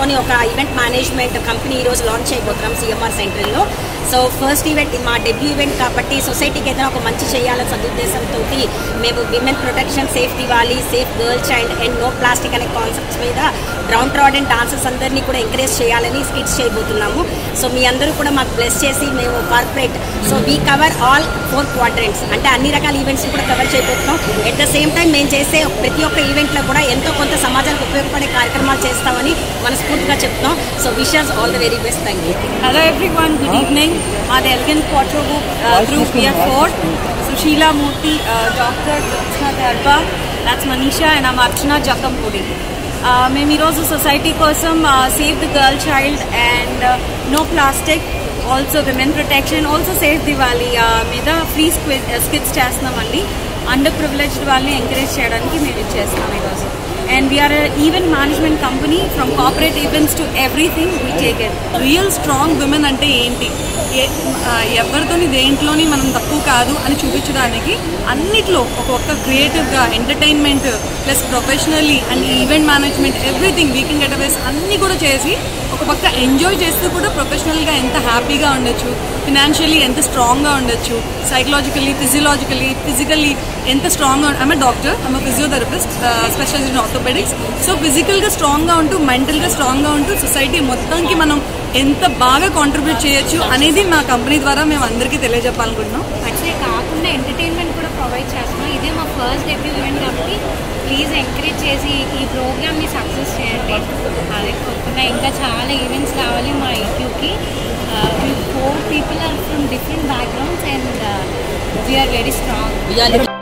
తోని ఒక event management company ఈ రోజు లాంచ్ చేయబోతున్నాం సిఎంఆర్ సెంట్రల్లో సో ఫస్ట్ ఈవెంట్ మా డెబ్యూ ఈవెంట్ కాబట్టి సొసైటీకి ఏదైనా ఒక మంచి చేయాలనే సదుద్దేశంతో మేము women protection safe Diwali safe girl child and no plastic అనే కాన్సెప్ట్స్ మీద గ్రౌండ్ ట్రాడ్ అండ్ డాన్సర్స్ అందరినీ కూడా ఎంకరేజ్ చేయాలని స్కిట్స్ చేయబోతున్నాము సో మీ అందరూ కూడా మాకు బ్లెస్ చేసి మేము corporate so we cover all four quadrants అంటే అన్ని రకాల ఈవెంట్స్ కూడా కవర్ చేయబోతున్నాం ఎట్ ద సేమ్ టైం మేము చేసే ప్రతి ఒక్క ఈవెంట్లో కూడా ఎంతో కొంత సమాజానికి ఉపయోగపడే కార్యక్రమాలు చేస్తామని మనస్ఫూర్తిగా చెప్తున్నాం so wishes all the very best thank you Hello everyone, good evening. Uh, the Elegant Quattro group, uh, group we are four. Sushila Murthy, uh, Dr. Krishna Darba, that's Manisha and I'm Archana Jakampudi. Uh, మేము ఈరోజు society కోసం save the girl child and no plastic also women protection also save Diwali మీద free skits చేస్తున్నామండి underprivileged వాళ్ళని encourage చేయడానికి మేము ఇది చేస్తున్నాం ఈరోజు and we are event management company from corporate events to everything we take it real strong women అంటే ఏంటి ఏ- ఆ, ఎవరితోని దేంట్లోని మనం తక్కువ కాదు అని చూపించడానికి అన్నిట్లో ఒక ఒక్క క్రియేటివ్గా entertainment plus professionally and event management everything weekend getaways అన్నీ కూడా చేసి ఒక పక్క ఎంజాయ్ చేస్తూ కూడా ప్రొఫెషనల్గా ఎంత హ్యాపీగా ఉండొచ్చు ఫినాన్షియలీ ఎంత స్ట్రాంగ్గా ఉండొచ్చు సైకలాజికల్లీ ఫిజియలాజికల్లీ ఫిజికల్లీ ఎంత స్ట్రాంగ్గా I'm doctor I'm physiotherapist specialise in orthopaedics so ఫిజికల్గా స్ట్రాంగ్గా ఉంటూ మెంటల్గా స్ట్రాంగ్గా ఉంటూ సొసైటీ మొత్తానికి మనం ఎంత బాగా కాంట్రిబ్యూట్ చేయొచ్చు అనేది మా కంపెనీ ద్వారా మేము అందరికీ తెలియజెప్పాలనుకుంటున్నాం యాక్చువల్లీ కాకుండా ఎంటర్టైన్మెంట్ కూడా ప్రొవైడ్ చేస్తున్నాం ఇదే మా ఫస్ట్ డెబ్యూ ఈవెంట్ కాబట్టి ప్లీజ్ ఎంకరేజ్ చేసి ఈ ప్రోగ్రామ్ని సక్సెస్ చేయండి అదే కాకుండా ఇంకా చాలా ఈవెంట్స్ కావాలి మా ఈక్యూకి four people are from different backgrounds and we are very strong